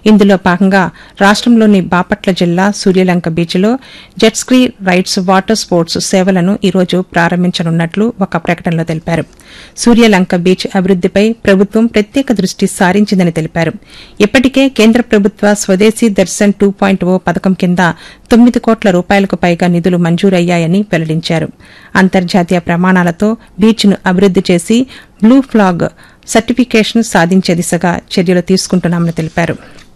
ఇందులో భాగంగా రాష్ట్రంలోని బాపట్ల జిల్లా సూర్యలంక బీచ్లో jet ski rides water sports సేవలను ఈరోజు ప్రారంభించనున్నట్లు ఒక ప్రకటనలో తెలిపారు సూర్యలంక బీచ్ అభివృద్దిపై ప్రభుత్వం ప్రత్యేక దృష్టి సారించిందని తెలిపారు ఇప్పటికే కేంద్ర ప్రభుత్వ స్వదేశీ దర్శన్ టూ పాయింట్ ఓ పథకం కింద తొమ్మిది కోట్ల రూపాయలకు పైగా నిధులు మంజూరయ్యాయని వెల్లడించారు అంతర్జాతీయ ప్రమాణాలతో బీచ్ను అభివృద్ది చేసి బ్లూ ఫ్లాగ్ సర్టిఫికేషన్ సాధించే దిశగా చర్యలు తీసుకుంటున్నామని తెలిపారు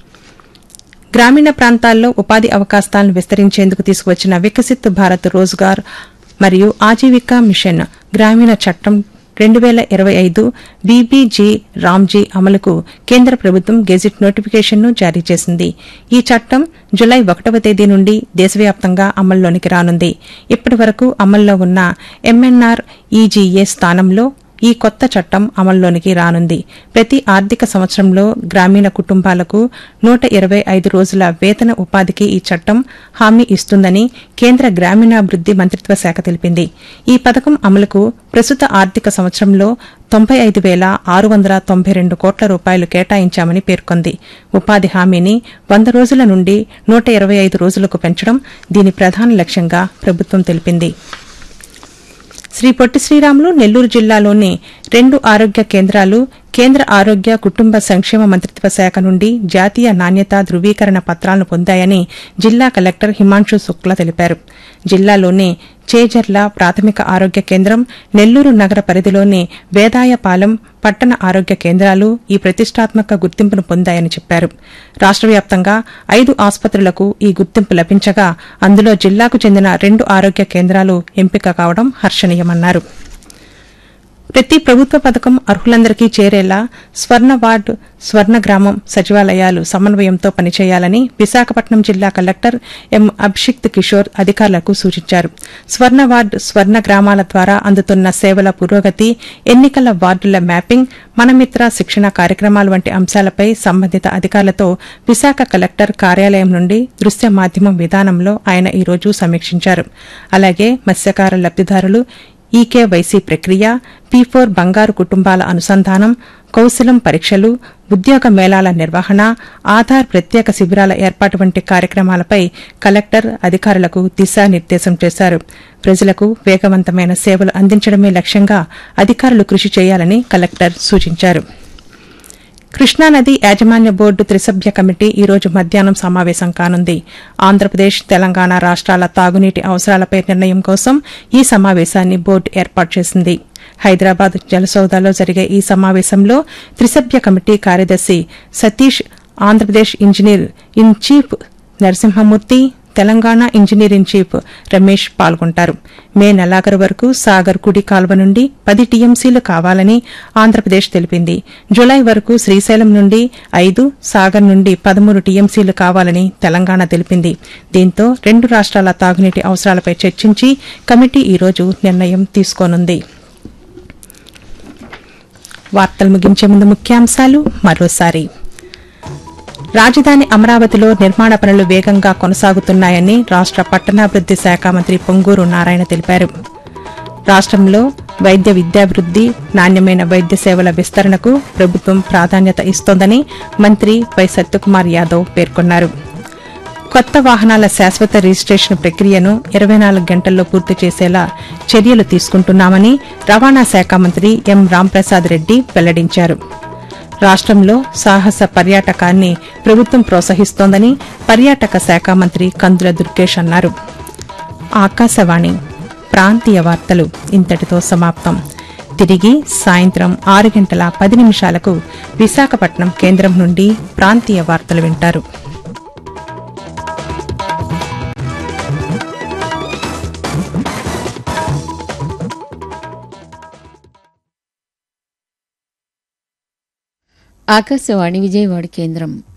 గ్రామీణ ప్రాంతాల్లో ఉపాధి అవకాశాలను విస్తరించేందుకు తీసుకువచ్చిన వికసిత్ భారత్ రోజ్గార్ మరియు ఆజీవికా మిషన్ గ్రామీణ చట్టం రెండు వేల ఇరవై ఐదు బీబీజీ రామ్జీ అమలుకు కేంద్ర ప్రభుత్వం గెజిట్ నోటిఫికేషన్ను జారీ చేసింది ఈ చట్టం జులై ఒకటవ తేదీ నుండి దేశవ్యాప్తంగా అమల్లోనికి రానుంది ఇప్పటి వరకు అమల్లో ఉన్న ఎంఎన్ఆర్ ఈజీఏ స్థానంలో ఈ కొత్త చట్టం అమల్లోనికి రానుంది ప్రతి ఆర్థిక సంవత్సరంలో గ్రామీణ కుటుంబాలకు నూట ఇరవై ఐదు రోజుల వేతన ఉపాధికి ఈ చట్టం హామీ ఇస్తుందని కేంద్ర గ్రామీణాభివృద్ది మంత్రిత్వ శాఖ తెలిపింది ఈ పథకం అమలుకు ప్రస్తుత ఆర్థిక సంవత్సరంలో తొంభై ఐదు వేల ఆరు వందల తొంభై రెండు కోట్ల రూపాయలు కేటాయించామని పేర్కొంది ఉపాధి హామీని వంద రోజుల నుండి నూట ఇరవై ఐదు రోజులకు పెంచడం దీని ప్రధాన లక్ష్యంగా ప్రభుత్వం తెలిపింది శ్రీ పొట్టి శ్రీరాములు నెల్లూరు జిల్లాలోని రెండు ఆరోగ్య కేంద్రాలు కేంద్ర ఆరోగ్య కుటుంబ సంక్షేమ మంత్రిత్వ శాఖ నుండి జాతీయ నాణ్యతా ధృవీకరణ పత్రాలను పొందాయని జిల్లా కలెక్టర్ హిమాంశు శుక్లా తెలిపారు జిల్లాలోని చేజర్ల ప్రాథమిక ఆరోగ్య కేంద్రం నెల్లూరు నగర పరిధిలోని వేదాయపాలెం పట్టణ ఆరోగ్య కేంద్రాలు ఈ ప్రతిష్టాత్మక గుర్తింపును పొందాయని చెప్పారు రాష్ట్ర వ్యాప్తంగా ఐదు ఆసుపత్రులకు ఈ గుర్తింపు లభించగా అందులో జిల్లాకు చెందిన రెండు ఆరోగ్య కేంద్రాలు ఎంపిక కావడం హర్షణీయమన్నారు ప్రతి ప్రభుత్వ పథకం అర్హులందరికీ చేరేలా స్వర్ణ వార్డు స్వర్ణ గ్రామం సచివాలయాలు సమన్వయంతో పనిచేయాలని విశాఖపట్నం జిల్లా కలెక్టర్ ఎం అభిషిక్త్ కిషోర్ అధికారులకు సూచించారు స్వర్ణ వార్డు స్వర్ణ గ్రామాల ద్వారా అందుతున్న సేవల పురోగతి ఎన్నికల వార్డుల మ్యాపింగ్ మనమిత్ర శిక్షణ కార్యక్రమాలు వంటి అంశాలపై సంబంధిత అధికారులతో విశాఖ కలెక్టర్ కార్యాలయం నుండి దృశ్య మాధ్యమం విధానంలో ఆయన ఈరోజు సమీక్షించారు అలాగే మత్స్యకార లబ్దిదారులు ఈకేవైసీ ప్రక్రియ పీ ఫోర్ బంగారు కుటుంబాల అనుసంధానం కౌశలం పరీక్షలు ఉద్యోగ మేళాల నిర్వహణ ఆధార్ ప్రత్యేక శిబిరాల ఏర్పాటు వంటి కార్యక్రమాలపై కలెక్టర్ అధికారులకు దిశానిర్దేశం చేశారు ప్రజలకు వేగవంతమైన సేవలు అందించడమే లక్ష్యంగా అధికారులు కృషి చేయాలని కలెక్టర్ సూచించారు కృష్ణానది యాజమాన్య బోర్డు త్రిసభ్య కమిటీ ఈ రోజు మధ్యాహ్నం సమావేశం కానుంది ఆంధ్రప్రదేశ్ తెలంగాణ రాష్ట్రాల తాగునీటి అవసరాలపై నిర్ణయం కోసం ఈ సమావేశాన్ని బోర్డు ఏర్పాటు చేసింది హైదరాబాద్ జలసౌదాలో జరిగే ఈ సమావేశంలో త్రిసభ్య కమిటీ కార్యదర్శి Satish Andhra Pradesh engineer in chief Narasimhamurthy Telangana engineer in chief Ramesh పాల్గొంటారు మే నెలాఖరు వరకు సాగర్ కుడి కాల్వ నుండి పది టీఎంసీలు కావాలని ఆంధ్రప్రదేశ్ తెలిపింది జులై వరకు శ్రీశైలం నుండి ఐదు సాగర్ నుండి పదమూడు టీఎంసీలు కావాలని తెలంగాణ తెలిపింది దీంతో రెండు రాష్ట్రాల తాగునీటి అవసరాలపై చర్చించి కమిటీ ఈరోజు నిర్ణయం తీసుకోనుంది వార్తలు ముగించే ముందు ముఖ్యాంశాలు మరోసారి రాజధాని అమరావతిలో నిర్మాణ పనులు వేగంగా కొనసాగుతున్నాయని రాష్ట పట్టణాభివృద్ది శాఖ మంత్రి పొంగూరు నారాయణ తెలిపారు రాష్ట్రంలో వైద్య విద్యాభివృద్ది నాణ్యమైన వైద్య సేవల విస్తరణకు ప్రభుత్వం ప్రాధాన్యత ఇస్తోందని మంత్రి వై సత్యకుమార్ యాదవ్ పేర్కొన్నారు కొత్త వాహనాల శాశ్వత రిజిస్ట్రేషన్ ప్రక్రియను ఇరవై నాలుగు గంటల్లో పూర్తి చేసేలా చర్యలు తీసుకుంటున్నామని రవాణా శాఖ మంత్రి ఎం రాంప్రసాద్ రెడ్డి వెల్లడించారు రాష్ట్రంలో సాహస పర్యాటకాన్ని ప్రభుత్వం ప్రోత్సహిస్తోందని పర్యాటక శాఖ మంత్రి కందుల దుర్గేష్ అన్నారు ఆకాశవాణి ప్రాంతీయ వార్తలు ఇంతటితో సమాప్తం తిరిగి సాయంత్రం ఆరు గంటల పది నిమిషాలకు విశాఖపట్నం కేంద్రం నుండి ప్రాంతీయ వార్తలు వింటారు ఆకాశవాణి విజయవాడ కేంద్రం